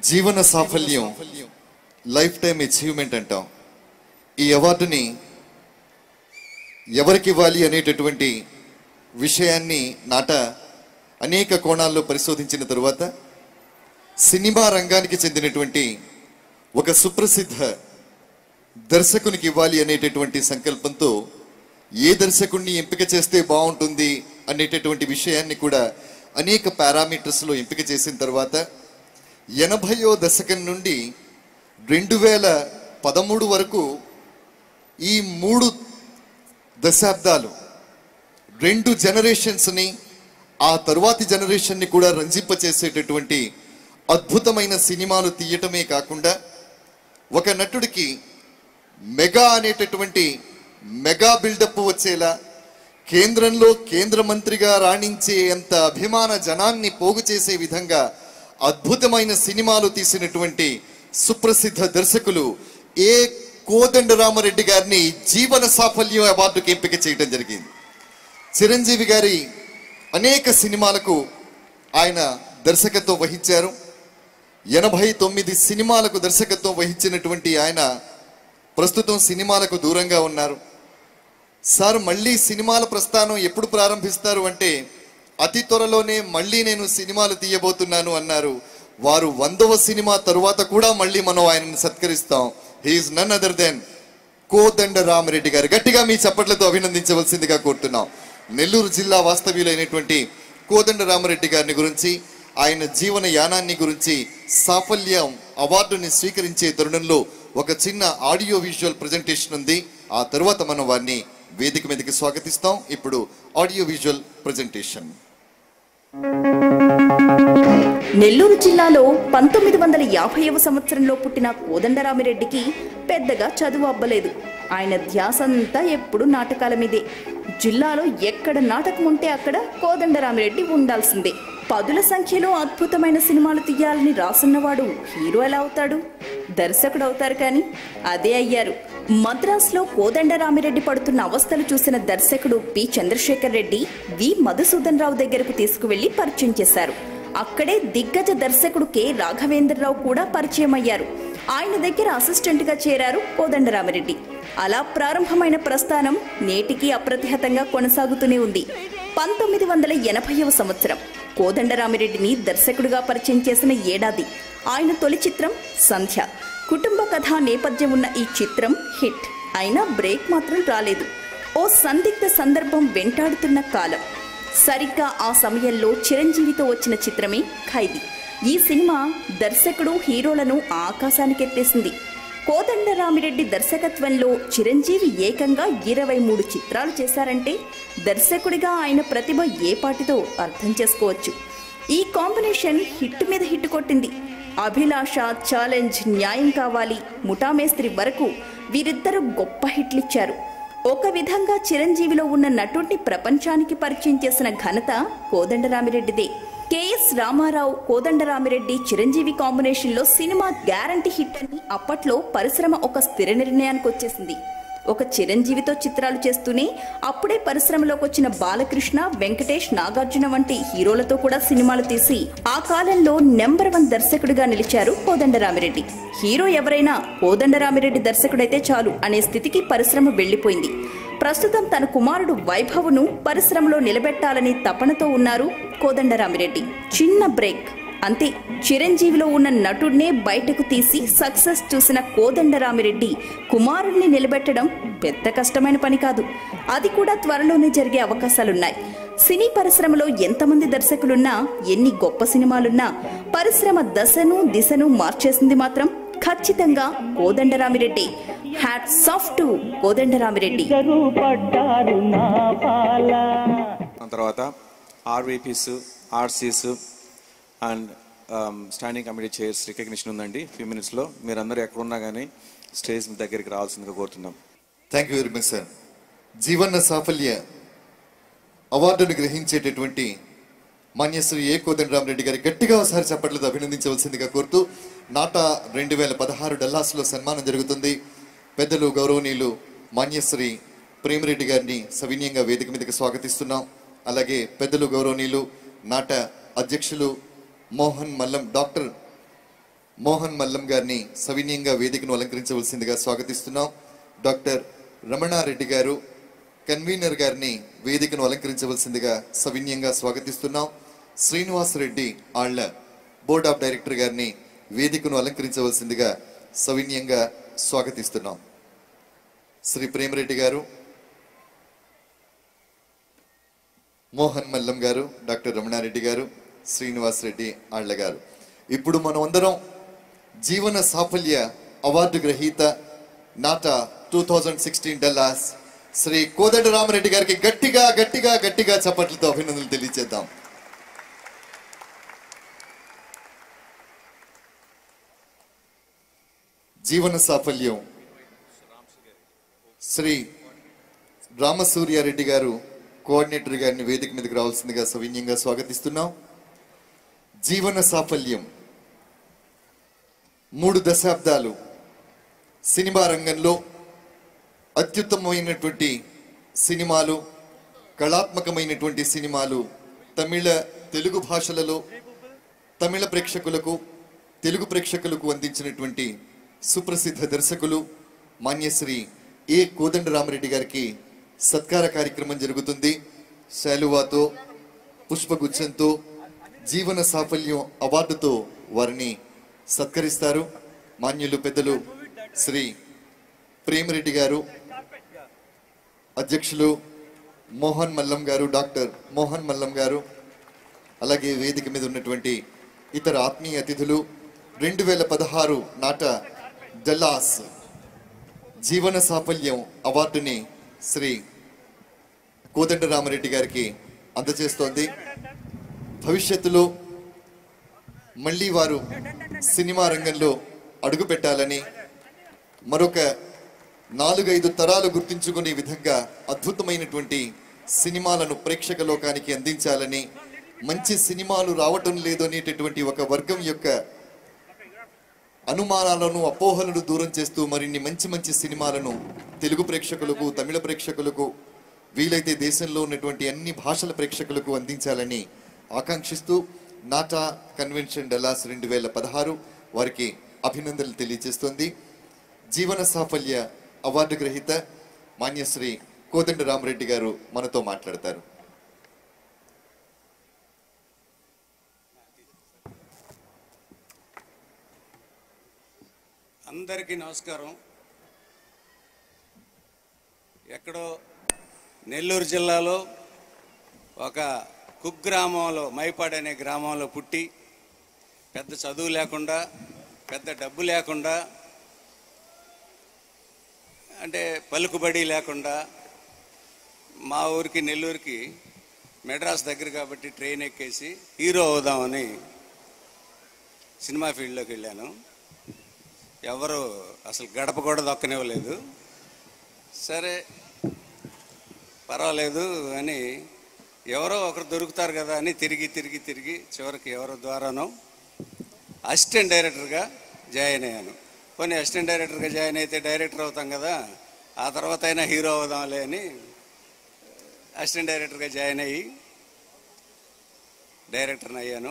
జీవన సాఫల్యం life time achievement అంటాం ఈ అవార్డుని ఎవరికి ఇవ్వాలి అనేటటువంటి విషయాన్ని నాట అనేక కోణాల్లో పరిశోధించిన తరువాత సినిమా రంగానికి చెందినటువంటి ఒక సుప్రసిద్ధ దర్శకునికి ఇవ్వాలి అనేటటువంటి సంకల్పంతో ఏ దర్శకుడిని ఎంపిక చేస్తే బాగుంటుంది అనేటటువంటి విషయాన్ని కూడా అనేక పారామీటర్స్లో ఎంపిక చేసిన తర్వాత ఎనభయో దశకం నుండి రెండు వేల పదమూడు వరకు ఈ మూడు దశాబ్దాలు రెండు జనరేషన్స్ని ఆ తరువాతి జనరేషన్ని కూడా రంజింపచేసేటటువంటి అద్భుతమైన సినిమాలు తీయటమే కాకుండా ఒక నటుడికి మెగా అనేటటువంటి మెగా బిల్డప్ వచ్చేలా కేంద్రంలో కేంద్ర మంత్రిగా రాణించే అంత అభిమాన జనాన్ని పోగు చేసే విధంగా అద్భుతమైన సినిమాలు తీసినటువంటి సుప్రసిద్ధ దర్శకులు ఏ కోదండరామరెడ్డి గారిని జీవన సాఫల్యం అవార్డుకి ఎంపిక చేయడం జరిగింది చిరంజీవి గారి అనేక సినిమాలకు ఆయన దర్శకత్వం వహించారు ఎనభై తొమ్మిది సినిమాలకు దర్శకత్వం వహించినటువంటి ఆయన ప్రస్తుతం సినిమాలకు దూరంగా ఉన్నారు సార్ మళ్ళీ సినిమాల ప్రస్థానం ఎప్పుడు ప్రారంభిస్తారు అంటే అతి త్వరలోనే మళ్ళీ నేను సినిమాలు తీయబోతున్నాను అన్నారు వారు వందవ సినిమా తరువాత కూడా మళ్ళీ మనం ఆయనను సత్కరిస్తాం he is none other than Kodanda Ramareddy garu గట్టిగా మీ చప్పట్లతో అభినందించవలసిందిగా కోరుతున్నాం నెల్లూరు జిల్లా వాస్తవ్యులైనటువంటి కోదండ రామరెడ్డి గారిని గురించి ఆయన జీవన యానాన్ని గురించి సాఫల్యం అవార్డుని స్వీకరించే తరుణంలో ఒక చిన్న ఆడియో విజువల్ ప్రజెంటేషన్ ఉంది ఆ తరువాత మనం వారిని వేదిక మీదకి స్వాగతిస్తాం ఇప్పుడు ఆడియో విజువల్ ప్రజెంటేషన్ నెల్లూరు జిల్లాలో పంతొమ్మిది వందల యాభైవ సంవత్సరంలో పుట్టిన కోదండరామిరెడ్డికి పెద్దగా చదువు అబ్బలేదు ఆయన ధ్యాసంతా ఎప్పుడు నాటకాల మీదే జిల్లాలో ఎక్కడ నాటకం ఉంటే అక్కడ కోదండరామిరెడ్డి ఉండాల్సిందే పదుల సంఖ్యలో అద్భుతమైన సినిమాలు తీయాలని రాసున్నవాడు హీరో ఎలా అవుతాడు దర్శకుడు అవుతారు కానీ అదే అయ్యారు మద్రాసులో కోదండరామిరెడ్డి పడుతున్న అవస్థలు చూసిన దర్శకుడు పి చంద్రశేఖర్ రెడ్డి వి మధుసూదన్ రావు దగ్గరకు తీసుకువెళ్లి పరిచయం చేశారు అక్కడే దిగ్గజ దర్శకుడు కె రాఘవేంద్రరావు కూడా పరిచయం అయ్యారు ఆయన దగ్గర అసిస్టెంట్గా చేరారు కోదండరామిరెడ్డి అలా ప్రారంభమైన ప్రస్థానం నేటికి అప్రతిహతంగా కొనసాగుతూనే ఉంది పంతొమ్మిది వందల ఎనభైవ సంవత్సరం కోదండరామిరెడ్డిని దర్శకుడిగా పరిచయం చేసిన ఏడాది ఆయన తొలి చిత్రం సంధ్య కుటుంబ కథా నేపథ్యం ఉన్న ఈ చిత్రం హిట్ అయినా బ్రేక్ మాత్రం రాలేదు ఓ సందిగ్ధ సందర్భం వెంటాడుతున్న కాలం సరిగ్గా ఆ సమయంలో చిరంజీవితో వచ్చిన చిత్రమే ఖైదీ ఈ సినిమా దర్శకుడు హీరోలను ఆకాశానికెత్తేసింది కోదండరామిరెడ్డి దర్శకత్వంలో చిరంజీవి ఏకంగా ఇరవై మూడు చిత్రాలు చేశారంటే దర్శకుడిగా ఆయన ప్రతిభ ఏ పాటితో అర్థం చేసుకోవచ్చు ఈ కాంబినేషన్ హిట్ మీద హిట్ కొట్టింది అభిలాష ఛాలెంజ్ న్యాయం కావాలి ముఠామేస్త్రి వరకు వీరిద్దరూ గొప్ప హిట్లిచ్చారు ఒక విధంగా చిరంజీవిలో ఉన్న నటుడిని ప్రపంచానికి పరిచయం చేసిన ఘనత కోదండరామిరెడ్డిదే కెఎస్ రామారావు కోదండరామిరెడ్డి చిరంజీవి కాంబినేషన్లో సినిమా గ్యారంటీ హిట్ అని అప్పట్లో పరిశ్రమ ఒక స్థిర నిర్ణయానికి వచ్చేసింది ఒక చిరంజీవితో చిత్రాలు చేస్తూనే అప్పుడే పరిశ్రమలోకి వచ్చిన బాలకృష్ణ వెంకటేష్ నాగార్జున వంటి హీరోలతో కూడా సినిమాలు తీసి ఆ కాలంలో నెంబర్ వన్ దర్శకుడిగా నిలిచారు కోదండరామిరెడ్డి హీరో ఎవరైనా కోదండరామిరెడ్డి దర్శకుడైతే చాలు అనే స్థితికి పరిశ్రమ వెళ్లిపోయింది ప్రస్తుతం తన కుమారుడు వైభవ్ను పరిశ్రమలో నిలబెట్టాలని తపనతో ఉన్నారు కోదండరామిరెడ్డి చిన్న బ్రేక్ అంతే చిరంజీవిలో ఉన్న నటుడినే బయటకు తీసి సక్సెస్ చూసిన కోదండరామిరెడ్డి కుమారుణ్ణి నిలబెట్టడం పెద్ద కష్టమైన పని కాదు అది కూడా త్వరలోనే జరిగే అవకాశాలున్నాయి సినీ పరిశ్రమలో ఎంతమంది దర్శకులున్నా ఎన్ని గొప్ప సినిమాలున్నా పరిశ్రమ దశను దిశను మార్చేసింది మాత్రం ఖచ్చితంగా కోదండరామిరెడ్డి హ్యాట్ సాఫ్ట్ కోదండరామిరెడ్డి ఇద్దరు పడ్డారు నా పాల దాని తర్వాత RVPs RCs and standing committee chairs recognition ఉందండి ఫ్యూ మినిట్స్లో మీరందరూ ఎక్కడున్నా కానీ స్టేజ్ దగ్గరికి రావాల్సిందిగా కోరుతున్నాం thank you very much sir జీవన సాఫల్య అవార్డును గ్రహించేటటువంటి మాన్యశ్రీ ఏ కోదండరామరెడ్డి గారి గట్టిగా ఒకసారి చప్పట్లతో అభినందించవలసిందిగా కోరుతూ నాటా రెండు వేల పదహారు డల్లాస్లో సన్మానం జరుగుతుంది పెద్దలు గౌరవనీయులు మాన్యశ్రీ ప్రేమిరెడ్డి గారిని సవినీయంగా వేదిక మీదకి స్వాగతిస్తున్నాం అలాగే పెద్దలు గౌరవనీయులు నాట అధ్యక్షులు మోహన్ మల్లం డాక్టర్ మోహన్ మల్లం గారిని సవినీయంగా వేదికను అలంకరించవలసిందిగా స్వాగతిస్తున్నాం డాక్టర్ రమణారెడ్డి గారు కన్వీనర్ గారిని వేదికను అలంకరించవలసిందిగా సవినీయంగా స్వాగతిస్తున్నాం Srinivas Reddy Alla board of director గారిని వేదికను అలంకరించవలసిందిగా సవినీయంగా స్వాగతిస్తున్నాం శ్రీ ప్రేమరెడ్డి గారు మోహన్ మల్లం గారు డాక్టర్ రమణారెడ్డి గారు శ్రీనివాస్ రెడ్డి ఆళ్ల గారు ఇప్పుడు మనం అందరం జీవన సాఫల్య అవార్డు గ్రహీత NATA two thousand sixteen Dallas Shri Kodanda Ramareddy గారికి గట్టిగా గట్టిగా గట్టిగా చప్పట్లతో అభినందనలు తెలియజేద్దాం జీవన సాఫల్యం శ్రీ రామసూర్యారెడ్డి గారు కోఆర్డినేటర్ గారిని వేదిక మీదకి రావాల్సిందిగా సవినీయంగా స్వాగతిస్తున్నాం జీవన సాఫల్యం మూడు దశాబ్దాలు సినిమా రంగంలో అత్యుత్తమమైనటువంటి సినిమాలు కళాత్మకమైనటువంటి సినిమాలు తమిళ తెలుగు భాషలలో తమిళ ప్రేక్షకులకు తెలుగు ప్రేక్షకులకు అందించినటువంటి సుప్రసిద్ధ దర్శకులు మాన్యశ్రీ ఏ కోదండరామరెడ్డి గారికి సత్కార కార్యక్రమం జరుగుతుంది శాలువాతో పుష్పగుచ్చంతో జీవన సాఫల్యం అవార్డుతో వారిని సత్కరిస్తారు మాన్యులు పెద్దలు శ్రీ ప్రేమరెడ్డి గారు అధ్యక్షులు మోహన్ మల్లం గారు డాక్టర్ మోహన్ మల్లం గారు అలాగే వేదిక మీద ఉన్నటువంటి ఇతర ఆత్మీయ అతిథులు రెండు వేల పదహారు నాట డల్లాస్ జీవన సాఫల్యం అవార్డుని శ్రీ కోదండరామరెడ్డి గారికి అందజేస్తోంది భవిష్యత్తులో మళ్ళీ వారు సినిమా రంగంలో అడుగు పెట్టాలని మరొక నాలుగైదు తరాలు గుర్తించుకునే విధంగా అద్భుతమైనటువంటి సినిమాలను ప్రేక్షక లోకానికి అందించాలని మంచి సినిమాలు రావటం లేదు అనేటటువంటి ఒక వర్గం యొక్క అనుమానాలను అపోహలను దూరం చేస్తూ మరిన్ని మంచి మంచి సినిమాలను తెలుగు ప్రేక్షకులకు తమిళ ప్రేక్షకులకు వీలైతే దేశంలో ఉన్నటువంటి అన్ని భాషల ప్రేక్షకులకు అందించాలని ఆకాంక్షిస్తూ నాటా కన్వెన్షన్ డల్లాస్ రెండు వేల పదహారు వారికి అభినందనలు తెలియజేస్తోంది జీవన సాఫల్య అవార్డు గ్రహీత మాన్యశ్రీ కోదండ రామరెడ్డి గారు మనతో మాట్లాడతారు అందరికీ నమస్కారం ఎక్కడో నెల్లూరు జిల్లాలో ఒక కుగ్రామంలో మైపాడు అనే గ్రామంలో పుట్టి పెద్ద చదువు లేకుండా పెద్ద డబ్బు లేకుండా అంటే పలుకుబడి లేకుండా మా ఊరికి నెల్లూరుకి మెడ్రాస్ దగ్గర కాబట్టి ట్రైన్ ఎక్కేసి హీరో అవుదామని సినిమా ఫీల్డ్లోకి వెళ్ళాను ఎవరు అసలు గడప కూడా దొక్కనివ్వలేదు సరే పర్వాలేదు అని ఎవరో ఒకరు దొరుకుతారు కదా అని తిరిగి తిరిగి తిరిగి చివరికి ఎవరో ద్వారానో అసిస్టెంట్ డైరెక్టర్గా జాయిన్ అయ్యాను కొన్ని అసిస్టెంట్ డైరెక్టర్గా జాయిన్ అయితే డైరెక్టర్ అవుతాం కదా ఆ తర్వాత అయినా హీరో అవుదాంలే అని అసిస్టెంట్ డైరెక్టర్గా జాయిన్ అయ్యి డైరెక్టర్ని అయ్యాను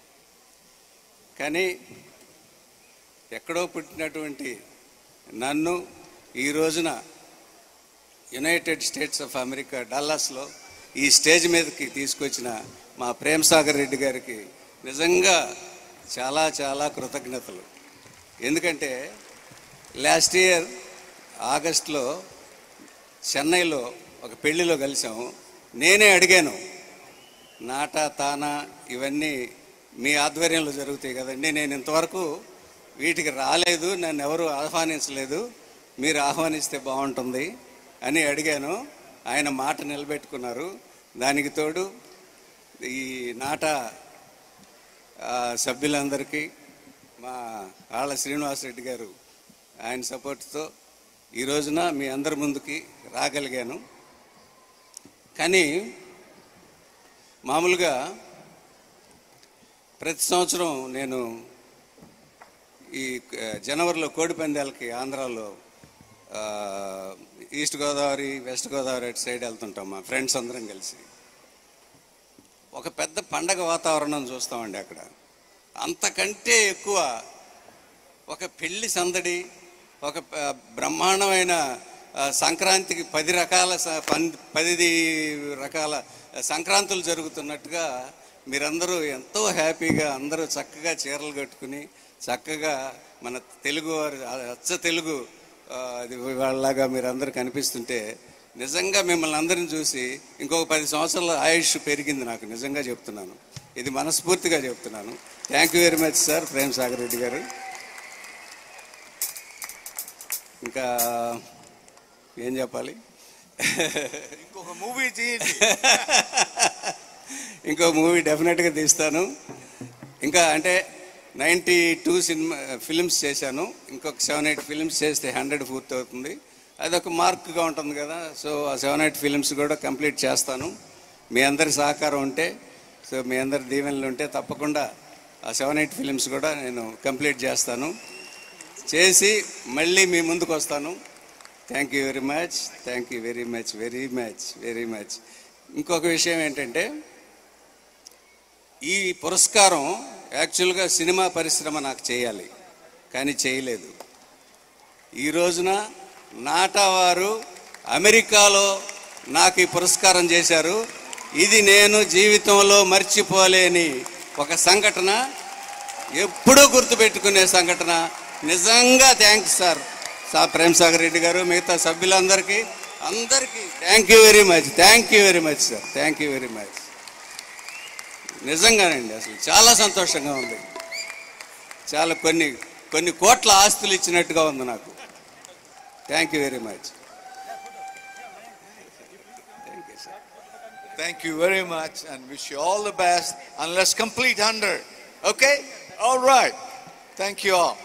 కానీ ఎక్కడో పుట్టినటువంటి నన్ను ఈ రోజున యునైటెడ్ స్టేట్స్ ఆఫ్ అమెరికా డల్లాస్లో ఈ స్టేజ్ మీదకి తీసుకొచ్చిన మా ప్రేమ్ సాగర్ రెడ్డి గారికి నిజంగా చాలా చాలా కృతజ్ఞతలు ఎందుకంటే లాస్ట్ ఇయర్ ఆగస్ట్లో చెన్నైలో ఒక పెళ్లిలో కలిసాము నేనే అడిగాను నాటా తానా ఇవన్నీ మీ ఆధ్వర్యంలో జరుగుతాయి కదండి నేను ఇంతవరకు వీటికి రాలేదు నన్ను ఎవరు ఆహ్వానించలేదు మీరు ఆహ్వానిస్తే బాగుంటుంది అని అడిగాను ఆయన మాట నిలబెట్టుకున్నారు దానికి తోడు ఈ నాట ఆ, సభ్యులందరికీ మా ఆళ్ళ శ్రీనివాసరెడ్డి గారు ఆయన సపోర్ట్తో ఈ రోజున మీ అందరి ముందుకి రాగలిగాను కానీ మామూలుగా ప్రతి సంవత్సరం నేను ఈ ఆ, జనవరిలో కోడి పందాలకి ఆంధ్రాలో ఆ, ఈస్ట్ గోదావరి వెస్ట్ గోదావరి అటు సైడ్ వెళ్తుంటాం మా ఫ్రెండ్స్ అందరం కలిసి ఒక పెద్ద పండగ వాతావరణం చూస్తామండి అక్కడ అంతకంటే ఎక్కువ ఒక పెళ్లి సందడి ఒక ప- బ్రహ్మాండమైన ఆ, సంక్రాంతికి పది రకాల స- పన్- పది రకాల సంక్రాంతులు జరుగుతున్నట్టుగా మీరందరూ ఎంతో హ్యాపీగా అందరూ చక్కగా చీరలు కట్టుకుని చక్కగా మన తెలుగు వారి అచ్చ తెలుగు ఆ, అది వాళ్ళలాగా మీరందరూ కనిపిస్తుంటే నిజంగా మిమ్మల్ని అందరిని చూసి ఇంకొక పది సంవత్సరాల ఆయుష్ పెరిగింది నాకు నిజంగా చెప్తున్నాను ఇది మనస్ఫూర్తిగా చెప్తున్నాను thank you very much sir Prem Sagar Reddy గారు ఇంకా ఏం చెప్పాలి ఇంకొక మూవీ తీయండి ఇంకో మూవీ డెఫినెట్గా తీస్తాను ఇంకా అంటే నైంటీ టూ సినిమా ఫిలిమ్స్ చేశాను ఇంకొక సెవెన్ ఎయిట్ ఫిలిమ్స్ చేస్తే హండ్రెడ్ పూర్తి అవుతుంది అదొక మార్క్గా ఉంటుంది కదా సో ఆ సెవెన్ ఎయిట్ ఫిలిమ్స్ కూడా కంప్లీట్ చేస్తాను మీ అందరి సహకారం ఉంటే సో మీ అందరి దీవెనలు ఉంటే తప్పకుండా ఆ సెవెన్ ఎయిట్ ఫిలిమ్స్ కూడా నేను కంప్లీట్ చేస్తాను చేసి మళ్ళీ మీ ముందుకు వస్తాను thank you very much thank you very much very much very much ఇంకొక విషయం ఏంటంటే ఈ పురస్కారం యాక్చువల్గా సినిమా పరిశ్రమ నాకు చేయాలి కానీ చేయలేదు ఈ రోజున నాటవారు అమెరికాలో నాకు ఈ పురస్కారం చేశారు ఇది నేను జీవితంలో మర్చిపోలేని ఒక సంఘటన ఎప్పుడూ గుర్తుపెట్టుకునే సంఘటన నిజంగా థ్యాంక్స్ సార్ సా ప్రేమ్ సాగర్ రెడ్డి గారు మిగతా సభ్యులందరికీ అందరికీ thank you very much thank you very much sir thank you very much నిజంగానండి అసలు చాలా సంతోషంగా ఉంది చాలా కొన్ని కొన్ని కోట్ల ఆస్తులు ఇచ్చినట్టుగా ఉంది నాకు thank you very much thank you sir Thank you very much and wish you all the best and let's complete 100. Okay? All right. Thank you all.